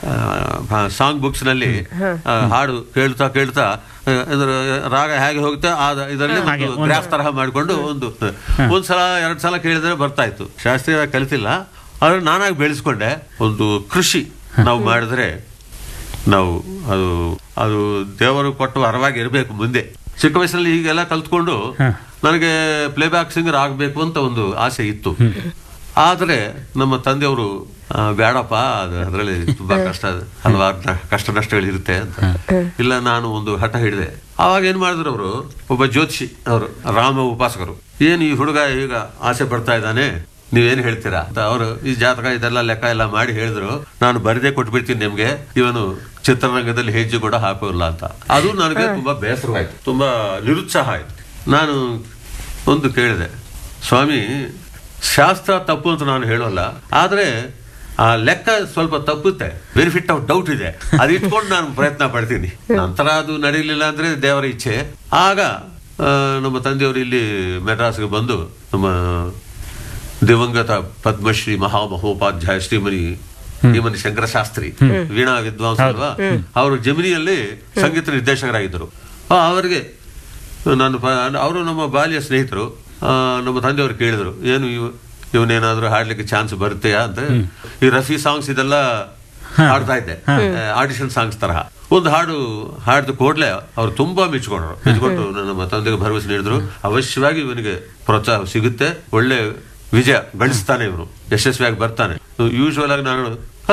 song books ನಲ್ಲಿ ಆ, ಹಾಡು ಕೇಳ್ತಾ ಕೇಳ್ತಾ ಆ, ಇದ್ರ ರಾಗ ಹೇಗೆ ಹೋಗುತ್ತೆ ಆ ಇದರಲ್ಲಿ ಹಾಗೆ, ಒಂದು ಒಂದು- ಗ್ರಾಫ್ ತರಹ ಮಾಡಿಕೊಂಡು ಒಂದು ಒಂದ್ ಸಲ ಎರಡ್ ಸಲ ಕೇಳಿದ್ರೆ ಬರ್ತಾ ಇತ್ತು ಶಾಸ್ತ್ರೀಯವಾಗಿ ಕಲಿತಿಲ್ಲ ಆದ್ರೆ ನಾನಾಗಿ ಬೆಳೆಸ್ಕೊಂಡೆ ಒಂದು ಕೃಷಿ ನಾವು ಮಾಡಿದ್ರೆ ನಾವು ಅದು ಅದು ದೇವರು ಕೊಟ್ಟು ವರವಾಗಿ ಇರಬೇಕು ಮುಂದೆ ಚಿಕ್ಕ ವಯಸ್ಸಲ್ಲಿ ಹೀಗೆಲ್ಲ ಕಲ್ತ್ಕೊಂಡು ನನಗೆ ಪ್ಲೇಬ್ಯಾಕ್ ಸಿಂಗರ್ ಆಗಬೇಕು ಅಂತ ಒಂದು ಆಸೆ ಇತ್ತು ಆದರೆ ನಮ್ಮ ತಂದೆಯವರು ಆ, ಬೇಡಪ್ಪ ಅದು ಅದರಲ್ಲಿ ತುಂಬಾ ಕಷ್ಟ ಹಲವಾರು ನ- ಕಷ್ಟ ನಷ್ಟಗಳು ಇರುತ್ತೆ ಅಂತ ಇಲ್ಲ ನಾನು ಒಂದು ಹಠ ಹಿಡಿದೆ ಆವಾಗ ಏನ್ ಮಾಡಿದ್ರು ಅವರು ಒಬ್ಬ ಜ್ಯೋತಿಷಿ ಅವರು ರಾಮ ಉಪಾಸಕರು ಏನು ಈ ಹುಡುಗ ಈಗ ಆಸೆ ಪಡ್ತಾ ಇದ್ದಾನೆ ನೀವೇನ್ ಹೇಳ್ತೀರಾ ಅಂತ ಅವರು ಈ ಜಾತಕ ಇದೆಲ್ಲ ಲೆಕ್ಕ ಎಲ್ಲ ಮಾಡಿ ಹೇಳಿದ್ರು ನಾನು ಬರದೇ ಕೊಟ್ಬಿಡ್ತೀನಿ ನಿಮ್ಗೆ ಇವನು ಚಿತ್ರರಂಗದಲ್ಲಿ ಹೆಜ್ಜೆ ಕೂಡ ಹಾಕೋಲ್ಲ ಅಂತ ಅದು ನನಗೆ ತುಂಬಾ ಬೇಸರವಾಯ್ತು ತುಂಬಾ ನಿರುತ್ಸಾಹ ಆಯ್ತು ನಾನು ಒಂದು ಕೇಳಿದೆ ಸ್ವಾಮಿ ಶಾಸ್ತ್ರ ತಪ್ಪು ಅಂತ ನಾನು ಹೇಳೋಲ್ಲ ಆದ್ರೆ ಆ ಲೆಕ್ಕ ಸ್ವಲ್ಪ ತಪ್ಪುತ್ತೆ ಬೆನಿಫಿಟ್ ಆಫ್ ಡೌಟ್ ಇದೆ ಅದು ಇಟ್ಕೊಂಡು ನಾನು ಪ್ರಯತ್ನ ಪಡ್ತೀನಿ ನಂತರ ಅದು ನಡೀಲಿಲ್ಲ ಅಂದ್ರೆ ದೇವರ ಇಚ್ಛೆ ಆಗ ಆ, ನಮ್ಮ ತಂದೆಯವರು ಇಲ್ಲಿ ಮೆಡ್ರಾಸ್ಗೆ ಬಂದು ನಮ್ಮ ದಿವಂಗತ ಪದ್ಮಶ್ರೀ ಮಹಾಮಹೋಪಾಧ್ಯಾಯ ಶ್ರೀಮನಿ ಶ್ರೀಮನಿ ಶಂಕರಶಾಸ್ತ್ರಿ ವೀಣಾ ವಿದ್ವಾಂಸ ಅಲ್ವಾ ಅವರು ಜಮಿನಿಯಲ್ಲಿ ಸಂಗೀತ ನಿರ್ದೇಶಕರಾಗಿದ್ದರು ಆ, ಅವರಿಗೆ ನಾನು ಅವರು ನಮ್ಮ ಬಾಲ್ಯ ಸ್ನೇಹಿತರು ಆ, ನಮ್ಮ ತಂದೆಯವರು ಕೇಳಿದ್ರು ಏನು ಇವ್ ಇವನೇನಾದ್ರೂ ಹಾಡ್ಲಿಕ್ಕೆ ಚಾನ್ಸ್ ಬರುತ್ತೆಯಾ ಅಂತ ಈ ರಫಿ ಸಾಂಗ್ಸ್ ಇದೆಲ್ಲ ಹಾಡ್ತಾ ಇದ್ದೆ ಆಡಿಷನ್ ಸಾಂಗ್ಸ್ ತರಹ ಒಂದು ಹಾಡು ಹಾಡಿದ ಕೂಡಲೇ ಅವ್ರು ತುಂಬಾ ಮೆಚ್ಕೊಂಡ್ರು ಮೆಚ್ಕೊಂಡು ನಮ್ಮ ತಂದೆಗೆ ಭರವಸೆ ನೀಡಿದ್ರು ಅವಶ್ಯವಾಗಿ ಇವನಿಗೆ ಪ್ರೋತ್ಸಾಹ ಸಿಗುತ್ತೆ ಒಳ್ಳೆ ವಿಜಯ ಗಳಿಸ್ತಾನೆ ಇವನು ಯಶಸ್ವಿಯಾಗಿ ಬರ್ತಾನೆ ಯೂಶುವಲ್ ಆಗಿ ನಾನು